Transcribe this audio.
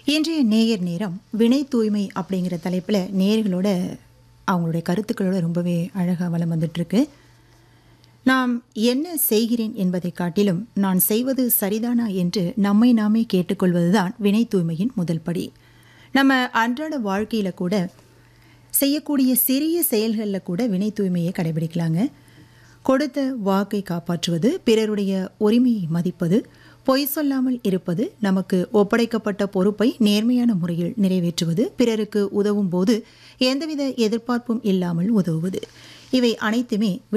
இன்றைய நேயர் நேரம் வினை தூய்மை அப்படிங்கிற தலைப்பில் நேயர்களோட அவங்களுடைய கருத்துக்களோட ரொம்பவே அழகாக வளம் வந்துட்டுருக்கு நாம் என்ன செய்கிறேன் என்பதை காட்டிலும் நான் செய்வது சரிதானா என்று நம்மை நாமே கேட்டுக்கொள்வதுதான் வினை தூய்மையின் முதல் படி நம்ம அன்றாட வாழ்க்கையில் கூட செய்யக்கூடிய சிறிய செயல்களில் கூட வினை தூய்மையை கடைபிடிக்கலாங்க கொடுத்த வாக்கை காப்பாற்றுவது பிறருடைய உரிமையை மதிப்பது பொய் சொல்லாமல் இருப்பது நமக்கு ஒப்படைக்கப்பட்ட பொறுப்பை நேர்மையான முறையில் நிறைவேற்றுவது பிறருக்கு உதவும் போது எந்தவித எதிர்பார்ப்பும் இல்லாமல் உதவுவது இவை அனைத்துமே